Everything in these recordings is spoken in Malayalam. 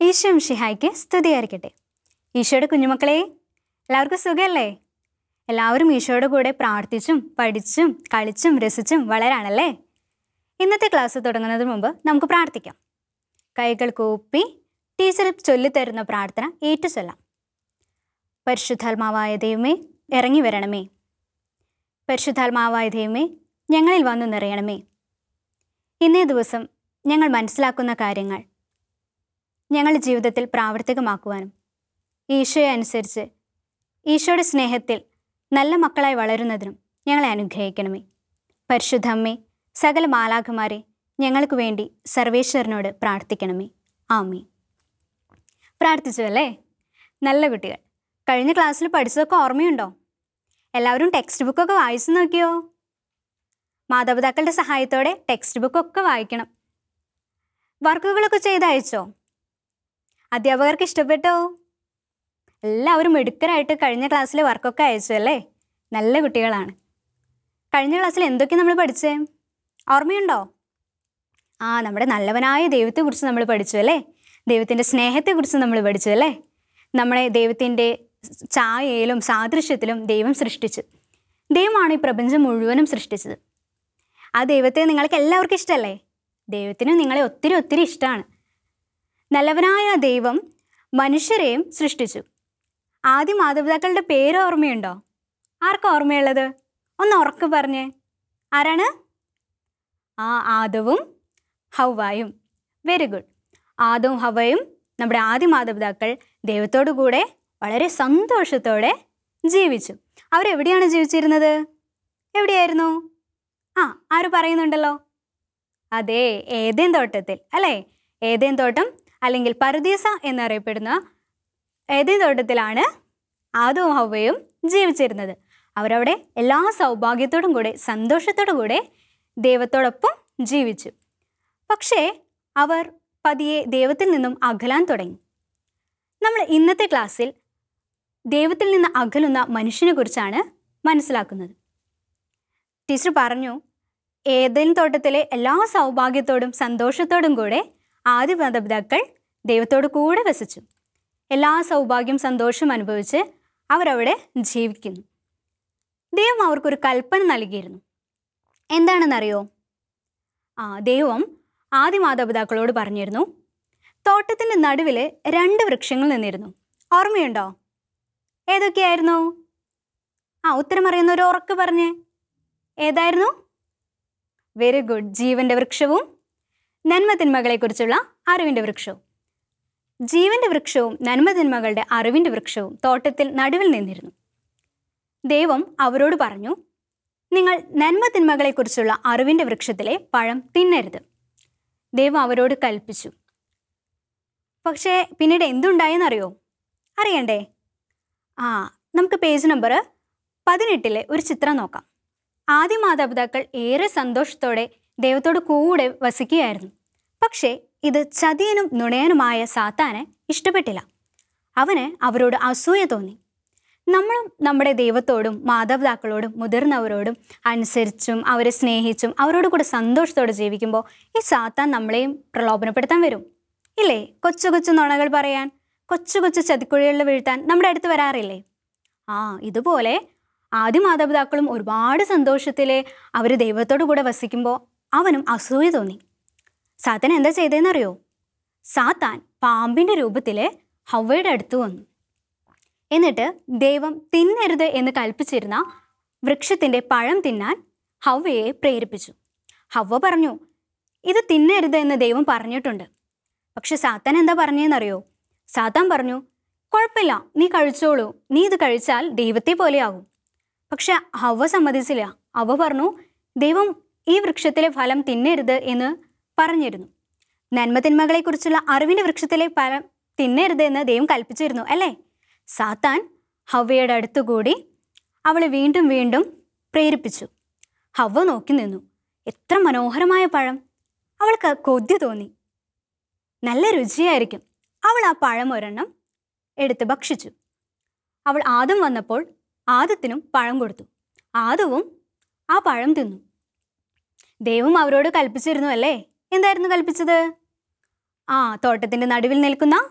ഈശോ ഷിഹായ്ക്ക് സ്തുതിയായിരിക്കട്ടെ ഈശോയുടെ കുഞ്ഞുമക്കളെ എല്ലാവർക്കും സുഖമല്ലേ എല്ലാവരും ഈശോയുടെ കൂടെ പ്രാർത്ഥിച്ചും പഠിച്ചും കളിച്ചും രസിച്ചും വളരാണല്ലേ ഇന്നത്തെ ക്ലാസ് തുടങ്ങുന്നതിന് മുമ്പ് നമുക്ക് പ്രാർത്ഥിക്കാം കൈകൾ കൂപ്പി ടീച്ചർ ചൊല്ലിത്തരുന്ന പ്രാർത്ഥന ഏറ്റു ചൊല്ലാം പരിശുദ്ധാത്മാവായ ദൈവമേ ഇറങ്ങി വരണമേ പരിശുദ്ധാത്മാവായ ദൈവമേ ഞങ്ങളിൽ വന്നു നിറയണമേ ഇന്നേ ദിവസം ഞങ്ങൾ മനസ്സിലാക്കുന്ന കാര്യങ്ങൾ ഞങ്ങളുടെ ജീവിതത്തിൽ പ്രാവർത്തികമാക്കുവാനും ഈശോയെ അനുസരിച്ച് ഈശോയുടെ സ്നേഹത്തിൽ നല്ല മക്കളായി വളരുന്നതിനും ഞങ്ങളെ അനുഗ്രഹിക്കണമേ പരിശുദ്ധമ്മേ സകല മാലാഖമാരെ ഞങ്ങൾക്ക് വേണ്ടി സർവേശ്വരനോട് പ്രാർത്ഥിക്കണമേ ആമേ പ്രാർത്ഥിച്ചു അല്ലേ നല്ല കുട്ടികൾ കഴിഞ്ഞ ക്ലാസ്സിൽ പഠിച്ചതൊക്കെ ഓർമ്മയുണ്ടോ എല്ലാവരും ടെക്സ്റ്റ് ബുക്കൊക്കെ വായിച്ചു നോക്കിയോ മാതാപിതാക്കളുടെ സഹായത്തോടെ ടെക്സ്റ്റ് ബുക്കൊക്കെ വായിക്കണം വർക്കുകളൊക്കെ ചെയ്ത് അയച്ചോ അധ്യാപകർക്ക് ഇഷ്ടപ്പെട്ടോ എല്ലാവരും മിടുക്കരായിട്ട് കഴിഞ്ഞ ക്ലാസ്സിലെ വർക്കൊക്കെ അയച്ചു അല്ലേ നല്ല കുട്ടികളാണ് കഴിഞ്ഞ ക്ലാസ്സിൽ എന്തൊക്കെ നമ്മൾ പഠിച്ചേ ഓർമ്മയുണ്ടോ ആ നമ്മുടെ നല്ലവനായ ദൈവത്തെക്കുറിച്ച് നമ്മൾ പഠിച്ചു അല്ലേ ദൈവത്തിൻ്റെ സ്നേഹത്തെക്കുറിച്ച് നമ്മൾ പഠിച്ചു അല്ലേ നമ്മളെ ദൈവത്തിൻ്റെ ഛായയിലും സാദൃശ്യത്തിലും ദൈവം സൃഷ്ടിച്ചു ദൈവമാണ് ഈ പ്രപഞ്ചം മുഴുവനും സൃഷ്ടിച്ചത് ആ ദൈവത്തെ നിങ്ങൾക്ക് എല്ലാവർക്കും ഇഷ്ടമല്ലേ ദൈവത്തിന് നിങ്ങളെ ഒത്തിരി ഒത്തിരി ഇഷ്ടമാണ് നല്ലവനായ ആ ദൈവം മനുഷ്യരെയും സൃഷ്ടിച്ചു ആദ്യ മാതാപിതാക്കളുടെ പേര് ഓർമ്മയുണ്ടോ ആർക്കാ ഓർമ്മയുള്ളത് ഒന്ന് ഉറക്കെ പറഞ്ഞേ ആരാണ് ആ ആദവും ഹൗവായും വെരി ഗുഡ് ആദവും ഹവയും നമ്മുടെ ആദ്യ മാതാപിതാക്കൾ ദൈവത്തോടു കൂടെ വളരെ സന്തോഷത്തോടെ ജീവിച്ചു അവരെവിടെയാണ് ജീവിച്ചിരുന്നത് എവിടെയായിരുന്നു ആ ആര് പറയുന്നുണ്ടല്ലോ അതെ ഏതേൻ തോട്ടത്തിൽ അല്ലേ ഏതേൻ തോട്ടം അല്ലെങ്കിൽ പരദീസ എന്നറിയപ്പെടുന്ന ഏതേൻ തോട്ടത്തിലാണ് ആദവും ഹവയും ജീവിച്ചിരുന്നത് അവരവിടെ എല്ലാ സൗഭാഗ്യത്തോടും കൂടെ സന്തോഷത്തോടു കൂടെ ദൈവത്തോടൊപ്പം ജീവിച്ചു പക്ഷേ അവർ പതിയെ ദൈവത്തിൽ നിന്നും അകലാൻ തുടങ്ങി നമ്മൾ ഇന്നത്തെ ക്ലാസ്സിൽ ദൈവത്തിൽ നിന്ന് അകലുന്ന മനുഷ്യനെ കുറിച്ചാണ് മനസ്സിലാക്കുന്നത് ടീച്ചർ പറഞ്ഞു ഏതേൻ തോട്ടത്തിലെ എല്ലാ സൗഭാഗ്യത്തോടും സന്തോഷത്തോടും കൂടെ ആദ്യ മാതാപിതാക്കൾ ദൈവത്തോട് കൂടെ വസിച്ചു എല്ലാ സൗഭാഗ്യം സന്തോഷം അനുഭവിച്ച് അവരവിടെ ജീവിക്കുന്നു ദൈവം അവർക്കൊരു കൽപ്പന നൽകിയിരുന്നു എന്താണെന്നറിയോ ആ ദൈവം ആദ്യ മാതാപിതാക്കളോട് പറഞ്ഞിരുന്നു തോട്ടത്തിൻ്റെ നടുവിൽ രണ്ട് വൃക്ഷങ്ങൾ നിന്നിരുന്നു ഓർമ്മയുണ്ടോ ഏതൊക്കെയായിരുന്നു ആ ഉത്തരം അറിയുന്ന ഒരു ഉറക്ക് പറഞ്ഞേ ഏതായിരുന്നു വെരി ഗുഡ് ജീവന്റെ വൃക്ഷവും നന്മതിന്മകളെക്കുറിച്ചുള്ള അറിവിൻ്റെ വൃക്ഷവും ജീവന്റെ വൃക്ഷവും നന്മതിന്മകളുടെ അറിവിൻ്റെ വൃക്ഷവും തോട്ടത്തിൽ നടുവിൽ നിന്നിരുന്നു ദൈവം അവരോട് പറഞ്ഞു നിങ്ങൾ നന്മതിന്മകളെക്കുറിച്ചുള്ള അറിവിൻ്റെ വൃക്ഷത്തിലെ പഴം തിന്നരുത് ദൈവം അവരോട് കൽപ്പിച്ചു പക്ഷേ പിന്നീട് എന്തുണ്ടായെന്നറിയോ അറിയണ്ടേ ആ നമുക്ക് പേജ് നമ്പർ പതിനെട്ടിലെ ഒരു ചിത്രം നോക്കാം ആദ്യ മാതാപിതാക്കൾ ഏറെ സന്തോഷത്തോടെ ദൈവത്തോട് കൂടെ വസിക്കുകയായിരുന്നു പക്ഷേ ഇത് ചതിയനും നുണയനുമായ സാത്താന് ഇഷ്ടപ്പെട്ടില്ല അവന് അവരോട് അസൂയ തോന്നി നമ്മളും നമ്മുടെ ദൈവത്തോടും മാതാപിതാക്കളോടും മുതിർന്നവരോടും അനുസരിച്ചും അവരെ സ്നേഹിച്ചും അവരോട് കൂടെ സന്തോഷത്തോടെ ജീവിക്കുമ്പോൾ ഈ സാത്താൻ നമ്മളെയും പ്രലോഭനപ്പെടുത്താൻ വരും ഇല്ലേ കൊച്ചു കൊച്ചു നുണകൾ പറയാൻ കൊച്ചു കൊച്ചു ചതിക്കുഴികളിൽ വീഴ്ത്താൻ നമ്മുടെ അടുത്ത് വരാറില്ലേ ആ ഇതുപോലെ ആദ്യ മാതാപിതാക്കളും ഒരുപാട് സന്തോഷത്തിൽ അവർ ദൈവത്തോടു കൂടെ വസിക്കുമ്പോൾ അവനും അസൂയ തോന്നി സാത്താൻ എന്താ ചെയ്തതെന്നറിയോ സാത്താൻ പാമ്പിൻ്റെ രൂപത്തിൽ ഹവ്വയുടെ അടുത്ത് വന്നു എന്നിട്ട് ദൈവം തിന്നരുത് എന്ന് കൽപ്പിച്ചിരുന്ന വൃക്ഷത്തിൻ്റെ പഴം തിന്നാൻ ഹവ്വയെ പ്രേരിപ്പിച്ചു ഹവ്വ പറഞ്ഞു ഇത് തിന്നരുത് എന്ന് ദൈവം പറഞ്ഞിട്ടുണ്ട് പക്ഷെ സാത്താൻ എന്താ പറഞ്ഞതെന്നറിയോ സാത്താൻ പറഞ്ഞു കുഴപ്പമില്ല നീ കഴിച്ചോളൂ നീ ഇത് കഴിച്ചാൽ ദൈവത്തെ പോലെയാകും പക്ഷെ ഹവ്വ സമ്മതിച്ചില്ല അവ പറഞ്ഞു ദൈവം ഈ വൃക്ഷത്തിലെ ഫലം തിന്നരുത് എന്ന് പറഞ്ഞിരുന്നു നന്മതിന്മകളെക്കുറിച്ചുള്ള അറിവിൻ്റെ വൃക്ഷത്തിലെ ഫലം തിന്നരുത് എന്ന് ദൈവം കൽപ്പിച്ചിരുന്നു അല്ലേ സാത്താൻ ഹവ്വയുടെ അടുത്തുകൂടി അവളെ വീണ്ടും വീണ്ടും പ്രേരിപ്പിച്ചു ഹവ്വ നോക്കി നിന്നു എത്ര മനോഹരമായ പഴം അവൾക്ക് കൊതി തോന്നി നല്ല രുചിയായിരിക്കും അവൾ ആ പഴം ഒരെണ്ണം എടുത്ത് ഭക്ഷിച്ചു അവൾ ആദം വന്നപ്പോൾ ആദത്തിനും പഴം കൊടുത്തു ആദവും ആ പഴം തിന്നു ദൈവം അവരോട് കൽപ്പിച്ചിരുന്നു അല്ലേ എന്തായിരുന്നു കൽപ്പിച്ചത് ആ തോട്ടത്തിൻ്റെ നടുവിൽ നിൽക്കുന്ന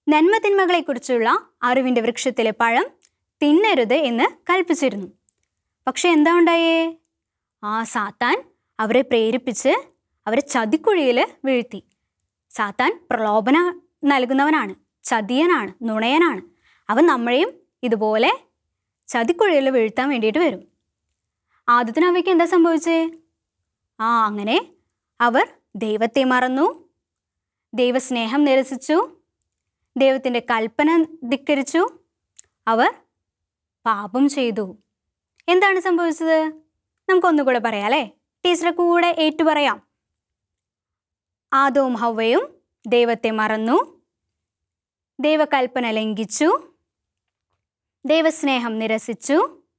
നന്മ തിന്മകളെക്കുറിച്ചുള്ള അറിവിൻ്റെ വൃക്ഷത്തിലെ പഴം തിന്നരുത് എന്ന് കൽപ്പിച്ചിരുന്നു പക്ഷെ എന്താ ഉണ്ടായേ ആ സാത്താൻ അവരെ പ്രേരിപ്പിച്ച് അവരെ ചതിക്കുഴിയിൽ വീഴ്ത്തി സാത്താൻ പ്രലോഭന നൽകുന്നവനാണ് ചതിയനാണ് നുണയനാണ് അവൻ നമ്മളെയും ഇതുപോലെ ചതിക്കുഴിയിൽ വീഴ്ത്താൻ വേണ്ടിയിട്ട് വരും ആദ്യത്തിന് അവയ്ക്ക് എന്താ സംഭവിച്ചേ ആ അങ്ങനെ അവർ ദൈവത്തെ മറന്നു ദൈവസ്നേഹം നിരസിച്ചു ദൈവത്തിൻ്റെ കൽപ്പന ധിക്കരിച്ചു അവർ പാപം ചെയ്തു എന്താണ് സംഭവിച്ചത് നമുക്കൊന്നുകൂടെ പറയാം അല്ലേ ടീച്ചറെ കൂടെ ഏറ്റു പറയാം ആദവും ഹവയും ദൈവത്തെ മറന്നു ദൈവകൽപ്പന ലംഘിച്ചു ദൈവസ്നേഹം നിരസിച്ചു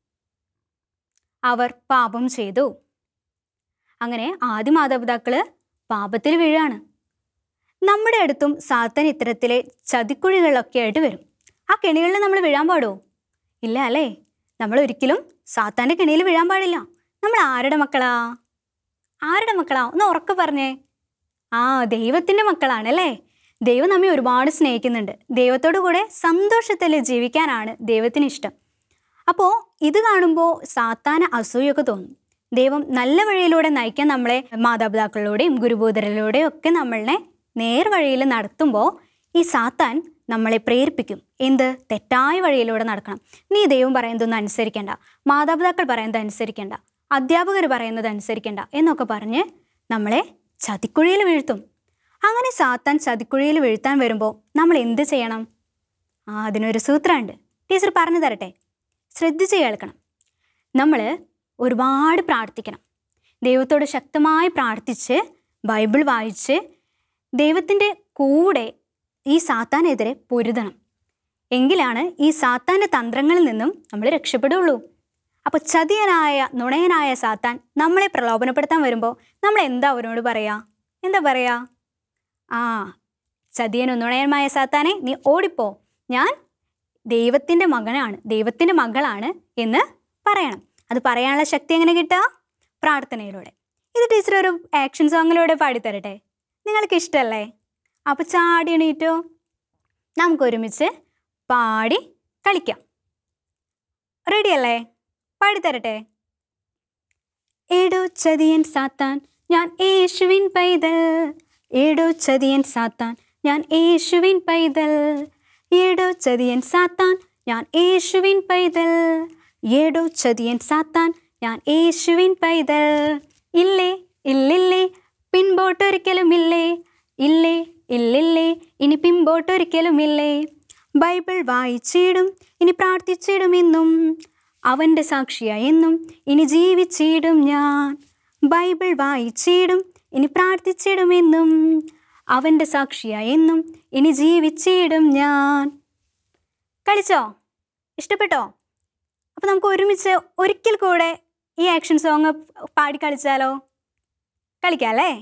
അവർ പാപം ചെയ്തു അങ്ങനെ ആദ്യ മാതാപിതാക്കൾ പാപത്തിൽ വീഴാണ് നമ്മുടെ അടുത്തും സാത്തൻ ഇത്തരത്തിലെ ചതിക്കുഴികളിലൊക്കെ ആയിട്ട് വരും ആ കെണികളിൽ നമ്മൾ വീഴാൻ പാടുമോ ഇല്ല അല്ലേ നമ്മൾ ഒരിക്കലും സാത്താൻ്റെ കെണിയിൽ വീഴാൻ പാടില്ല നമ്മൾ ആരുടെ മക്കളാ ആരുടെ മക്കളാ ഒന്ന് ഉറക്കെ പറഞ്ഞേ ആ ദൈവത്തിൻ്റെ മക്കളാണ് അല്ലേ ദൈവം നമ്മെ ഒരുപാട് സ്നേഹിക്കുന്നുണ്ട് ദൈവത്തോടു കൂടെ സന്തോഷത്തിൽ ജീവിക്കാനാണ് ദൈവത്തിന് ഇഷ്ടം അപ്പോൾ ഇത് കാണുമ്പോൾ സാത്താന അസൂയൊക്കെ തോന്നും ദൈവം നല്ല വഴിയിലൂടെ നയിക്കാൻ നമ്മളെ മാതാപിതാക്കളിലൂടെയും ഗുരുബോധരിലൂടെയും ഒക്കെ നമ്മളെ നേർവഴിയിൽ നടത്തുമ്പോൾ ഈ സാത്താൻ നമ്മളെ പ്രേരിപ്പിക്കും എന്ത് തെറ്റായ വഴിയിലൂടെ നടക്കണം നീ ദൈവം പറയുന്നതൊന്നും അനുസരിക്കേണ്ട മാതാപിതാക്കൾ പറയുന്നത് അനുസരിക്കേണ്ട അധ്യാപകർ പറയുന്നത് അനുസരിക്കേണ്ട എന്നൊക്കെ പറഞ്ഞ് നമ്മളെ ചതിക്കുഴിയിൽ വീഴ്ത്തും അങ്ങനെ സാത്താൻ ചതിക്കുഴിയിൽ വീഴ്ത്താൻ വരുമ്പോൾ നമ്മൾ എന്ത് ചെയ്യണം ആ അതിനൊരു സൂത്രമുണ്ട് ടീച്ചർ പറഞ്ഞു തരട്ടെ ശ്രദ്ധിച്ച് കേൾക്കണം നമ്മൾ ഒരുപാട് പ്രാർത്ഥിക്കണം ദൈവത്തോട് ശക്തമായി പ്രാർത്ഥിച്ച് ബൈബിൾ വായിച്ച് ദൈവത്തിൻ്റെ കൂടെ ഈ സാത്താനെതിരെ പൊരുതണം എങ്കിലാണ് ഈ സാത്താൻ്റെ തന്ത്രങ്ങളിൽ നിന്നും നമ്മൾ രക്ഷപ്പെടുകയുള്ളൂ അപ്പോൾ ചതിയനായ നുണയനായ സാത്താൻ നമ്മളെ പ്രലോഭനപ്പെടുത്താൻ വരുമ്പോൾ നമ്മൾ എന്താ അവനോട് പറയാ എന്താ പറയാ ആ ചതിയനും നുണയനുമായ സാത്താനെ നീ ഓടിപ്പോ ഞാൻ ദൈവത്തിൻ്റെ മകനാണ് ദൈവത്തിൻ്റെ മകളാണ് എന്ന് പറയണം അത് പറയാനുള്ള ശക്തി എങ്ങനെ കിട്ടുക പ്രാർത്ഥനയിലൂടെ ഇത് ടീച്ചർ ഒരു ആക്ഷൻ സോങ്ങിലൂടെ പാടിത്തരട്ടെ നിങ്ങൾക്ക് ഇഷ്ടമല്ലേ അപ്പോൾ ചാടി എണീറ്റോ നമുക്ക് ഒരുമിച്ച് പാടി കളിക്കാം റെഡിയല്ലേ പാടിത്തരട്ടെ ഏടോ ചതിയൻ സാത്താൻ ഞാൻ യേശുവിൻ പൈതൽ ഏടോ ചതിയൻ സാത്താൻ ഞാൻ യേശുവിൻ പൈതൽ ഏടോ ചതിയൻ സാത്താൻ ഞാൻ യേശുവിൻ പൈതൽ ഏടോ ചതിയൻ സാത്താൻ ഞാൻ യേശുവിൻ പൈതൽ ഇല്ലേ ഇല്ലില്ലേ പിൻപോട്ടൊരിക്കലും ഇല്ലേ ഇല്ലേ ഇല്ലില്ലേ ഇനി പിൻപോട്ടൊരിക്കലും ഇല്ലേ ബൈബിൾ വായിച്ചിടും ഇനി പ്രാർത്ഥിച്ചിടും എന്നും അവൻ്റെ സാക്ഷിയായി എന്നും ഇനി ജീവിച്ചിടും ഞാൻ ബൈബിൾ വായിച്ചിടും ഇനി പ്രാർത്ഥിച്ചിടുമെന്നും അവൻ്റെ സാക്ഷിയായി എന്നും ഇനി ജീവിച്ചിടും ഞാൻ കളിച്ചോ ഇഷ്ടപ്പെട്ടോ അപ്പോൾ നമുക്ക് ഒരുമിച്ച് ഒരിക്കൽ കൂടെ ഈ ആക്ഷൻ സോങ് പാടി കളിച്ചാലോ കളിക്കാം അല്ലേ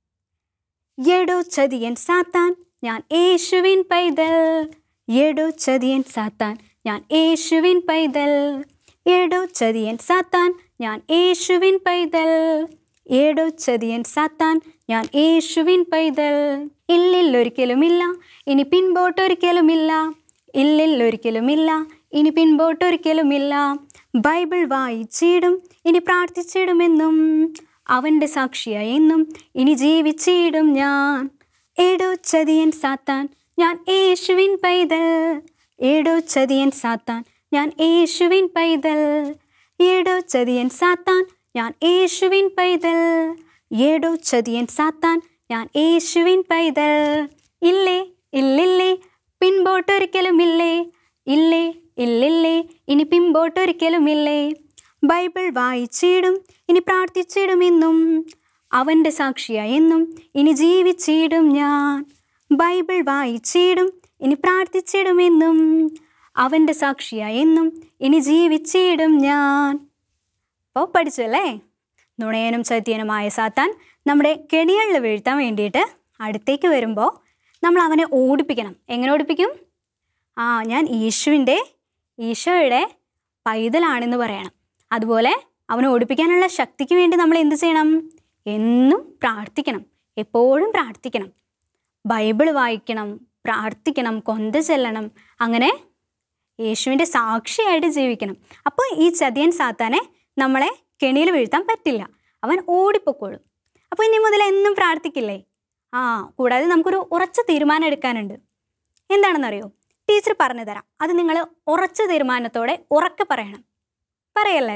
എടോ ചതിയൻ സാത്താൻ ഞാൻ യേശുവിൻ പൈതൽ എടോ ചതിയൻ സാത്താൻ ഞാൻ യേശുവിൻ പൈതൽ എടോ ചതിയൻ സാത്താൻ ഞാൻ യേശുവിൻ പൈതൽ ഏടോ ചതിയൻ സാത്താൻ ഞാൻ യേശുവിൻ പൈതൽ ഇല്ലില്ലൊരിക്കലുമില്ല ഇനി പിൻപോട്ടൊരിക്കലുമില്ല ഇല്ലില്ലൊരിക്കലുമില്ല ഇനി പിൻപോട്ടൊരിക്കലുമില്ല ബൈബിൾ വായിച്ചിടും ഇനി പ്രാർത്ഥിച്ചിടുമെന്നും അവൻ്റെ സാക്ഷിയായി എന്നും ഇനി ജീവിച്ചിടും ഞാൻ ഏടോ ചതിയൻ സാത്താൻ ഞാൻ യേശുവിൻ പൈതൽ ഏടോ ചതിയൻ സാത്താൻ ഞാൻ യേശുവിൻ പൈതൽ ഏടോ ചതിയൻ സാത്താൻ ഞാൻ യേശുവിൻ പൈതൽ ഏടോ ചതിയൻ സാത്താൻ ഞാൻ യേശുവിൻ പൈതൽ ഇല്ലേ ഇല്ലില്ലേ പിൻപോട്ടൊരിക്കലും ഇല്ലേ ഇല്ലേ ഇല്ലില്ലേ ഇനി പിൻപോട്ടൊരിക്കലും ഇല്ലേ ബൈബിൾ വായിച്ചിടും ഇനി പ്രാർത്ഥിച്ചിടുമെന്നും അവൻ്റെ സാക്ഷിയായി എന്നും ഇനി ജീവിച്ചിടും ഞാൻ ബൈബിൾ വായിച്ചിടും ഇനി പ്രാർത്ഥിച്ചിടുമെന്നും അവൻ്റെ സാക്ഷിയായി എന്നും ഇനി ജീവിച്ചിടും ഞാൻ അപ്പോൾ പഠിച്ചു അല്ലേ നുണയനും ചത്യനുമായ സാത്താൻ നമ്മുടെ കെണികളിൽ വീഴ്ത്താൻ വേണ്ടിയിട്ട് അടുത്തേക്ക് വരുമ്പോൾ നമ്മൾ അവനെ ഓടിപ്പിക്കണം എങ്ങനെ ഓടിപ്പിക്കും ആ ഞാൻ യേശുവിൻ്റെ ഈശോയുടെ പൈതലാണെന്ന് പറയണം അതുപോലെ അവനെ ഓടിപ്പിക്കാനുള്ള ശക്തിക്ക് വേണ്ടി നമ്മൾ എന്ത് ചെയ്യണം എന്നും പ്രാർത്ഥിക്കണം എപ്പോഴും പ്രാർത്ഥിക്കണം ബൈബിൾ വായിക്കണം പ്രാർത്ഥിക്കണം കൊന്ത ചെല്ലണം അങ്ങനെ യേശുവിൻ്റെ സാക്ഷിയായിട്ട് ജീവിക്കണം അപ്പോൾ ഈ ചതിയൻ സാത്താനെ നമ്മളെ കെണിയിൽ വീഴ്ത്താൻ പറ്റില്ല അവൻ ഓടിപ്പൊക്കോളും അപ്പോൾ ഇനി മുതൽ എന്നും പ്രാർത്ഥിക്കില്ലേ ആ കൂടാതെ നമുക്കൊരു ഉറച്ച തീരുമാനം എടുക്കാനുണ്ട് എന്താണെന്നറിയോ ടീച്ചർ പറഞ്ഞു തരാം അത് നിങ്ങൾ ഉറച്ച തീരുമാനത്തോടെ ഉറക്കെ പറയണം പറയല്ലേ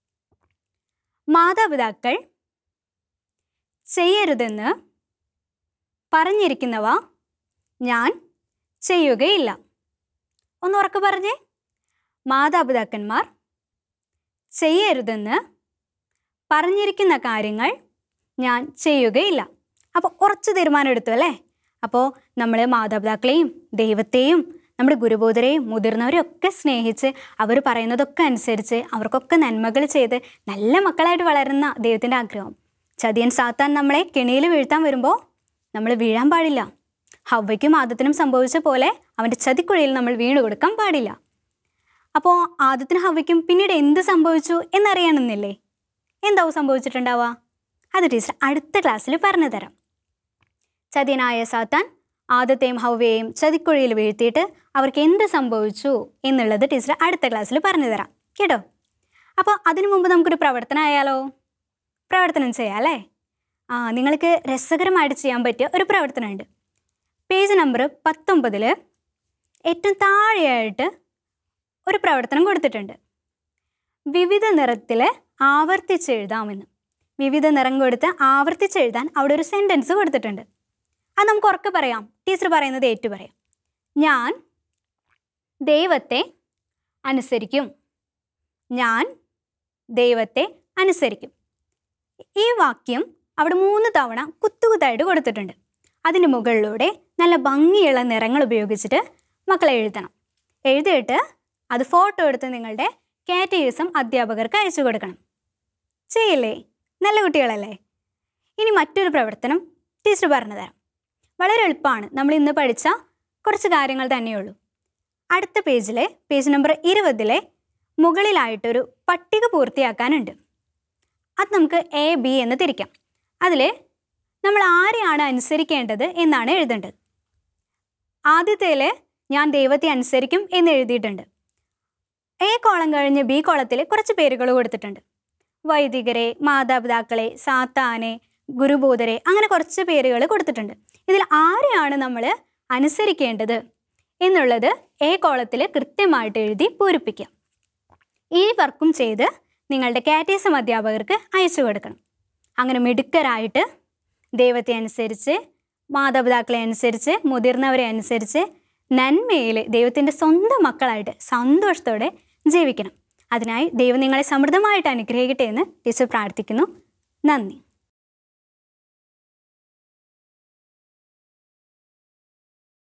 മാതാപിതാക്കൾ ചെയ്യരുതെന്ന് പറഞ്ഞിരിക്കുന്നവ ഞാൻ ചെയ്യുകയില്ല ഒന്ന് ഉറക്കെ പറഞ്ഞേ മാതാപിതാക്കന്മാർ ചെയ്യരുതെന്ന് പറഞ്ഞിരിക്കുന്ന കാര്യങ്ങൾ ഞാൻ ചെയ്യുകയില്ല അപ്പോൾ ഉറച്ചു തീരുമാനം എടുത്തു അല്ലേ അപ്പോൾ നമ്മൾ മാതാപിതാക്കളെയും ദൈവത്തെയും നമ്മുടെ ഗുരുബോധരെയും മുതിർന്നവരെയും ഒക്കെ സ്നേഹിച്ച് അവർ പറയുന്നതൊക്കെ അനുസരിച്ച് അവർക്കൊക്കെ നന്മകൾ ചെയ്ത് നല്ല മക്കളായിട്ട് വളരുന്ന ദൈവത്തിൻ്റെ ആഗ്രഹം ചതിയൻ സാത്താൻ നമ്മളെ കെണിയിൽ വീഴ്ത്താൻ വരുമ്പോൾ നമ്മൾ വീഴാൻ പാടില്ല ഹവ്വയ്ക്കും ആദത്തിനും സംഭവിച്ച പോലെ അവൻ്റെ ചതിക്കുഴിയിൽ നമ്മൾ വീണു കൊടുക്കാൻ പാടില്ല അപ്പോൾ ആദത്തിനും ഹവ്വയ്ക്കും പിന്നീട് എന്ത് സംഭവിച്ചു എന്നറിയണമെന്നില്ലേ എന്താവും സംഭവിച്ചിട്ടുണ്ടാവുക അത് ടീച്ചർ അടുത്ത ക്ലാസ്സിൽ പറഞ്ഞു തരാം ചതിയനായ സാത്താൻ ആദത്തെയും ഹവ്വയെയും ചതിക്കുഴിയിൽ വീഴ്ത്തിയിട്ട് അവർക്ക് എന്ത് സംഭവിച്ചു എന്നുള്ളത് ടീച്ചർ അടുത്ത ക്ലാസ്സിൽ പറഞ്ഞു തരാം കേട്ടോ അപ്പോൾ അതിനു മുമ്പ് നമുക്കൊരു പ്രവർത്തനം ആയാലോ പ്രവർത്തനം ചെയ്യാം അല്ലേ ആ നിങ്ങൾക്ക് രസകരമായിട്ട് ചെയ്യാൻ പറ്റിയ ഒരു പ്രവർത്തനമുണ്ട് പേജ് നമ്പർ പത്തൊമ്പതിൽ ഏറ്റവും താഴെയായിട്ട് ഒരു പ്രവർത്തനം കൊടുത്തിട്ടുണ്ട് വിവിധ നിറത്തിൽ ആവർത്തിച്ചെഴുതാമെന്ന് വിവിധ നിറം കൊടുത്ത് ആവർത്തിച്ചെഴുതാൻ അവിടെ ഒരു സെൻറ്റൻസ് കൊടുത്തിട്ടുണ്ട് അത് നമുക്ക് ഉറക്കെ പറയാം ടീച്ചർ പറയുന്നത് ഏറ്റു പറയാം ഞാൻ ദൈവത്തെ അനുസരിക്കും ഞാൻ ദൈവത്തെ അനുസരിക്കും ഈ വാക്യം അവിടെ മൂന്ന് തവണ കുത്തുകുത്തായിട്ട് കൊടുത്തിട്ടുണ്ട് അതിന് മുകളിലൂടെ നല്ല ഭംഗിയുള്ള നിറങ്ങൾ ഉപയോഗിച്ചിട്ട് മക്കളെ എഴുതണം എഴുതിയിട്ട് അത് ഫോട്ടോ എടുത്ത് നിങ്ങളുടെ കാറ്റഗറിസം അധ്യാപകർക്ക് അയച്ചു കൊടുക്കണം ചെയ്യില്ലേ നല്ല കുട്ടികളല്ലേ ഇനി മറ്റൊരു പ്രവർത്തനം ടീച്ചർ പറഞ്ഞു തരാം വളരെ എളുപ്പമാണ് നമ്മൾ ഇന്ന് പഠിച്ച കുറച്ച് കാര്യങ്ങൾ തന്നെയുള്ളൂ അടുത്ത പേജിലെ പേജ് നമ്പർ ഇരുപതിലെ മുകളിലായിട്ടൊരു പട്ടിക പൂർത്തിയാക്കാനുണ്ട് അത് നമുക്ക് എ ബി എന്ന് തിരിക്കാം അതിൽ നമ്മൾ ആരെയാണ് അനുസരിക്കേണ്ടത് എന്നാണ് എഴുതേണ്ടത് ആദ്യത്തേൽ ഞാൻ ദൈവത്തെ അനുസരിക്കും എന്ന് എഴുതിയിട്ടുണ്ട് എ കോളം കഴിഞ്ഞ് ബി കോളത്തിൽ കുറച്ച് പേരുകൾ കൊടുത്തിട്ടുണ്ട് വൈദികരെ മാതാപിതാക്കളെ സാത്താനെ ഗുരുബോധരെ അങ്ങനെ കുറച്ച് പേരുകൾ കൊടുത്തിട്ടുണ്ട് ഇതിൽ ആരെയാണ് നമ്മൾ അനുസരിക്കേണ്ടത് എന്നുള്ളത് എ കോളത്തിൽ കൃത്യമായിട്ട് എഴുതി പൂരിപ്പിക്കാം ഈ വർക്കും ചെയ്ത് നിങ്ങളുടെ കാറ്റീസം അധ്യാപകർക്ക് അയച്ചു കൊടുക്കണം അങ്ങനെ മിടുക്കരായിട്ട് ദൈവത്തെ അനുസരിച്ച് മാതാപിതാക്കളെ അനുസരിച്ച് മുതിർന്നവരെ അനുസരിച്ച് നന്മയിൽ ദൈവത്തിൻ്റെ സ്വന്തം മക്കളായിട്ട് സന്തോഷത്തോടെ ജീവിക്കണം അതിനായി ദൈവം നിങ്ങളെ സമൃദ്ധമായിട്ട് അനുഗ്രഹിക്കട്ടെ എന്ന് ടീച്ചർ പ്രാർത്ഥിക്കുന്നു നന്ദി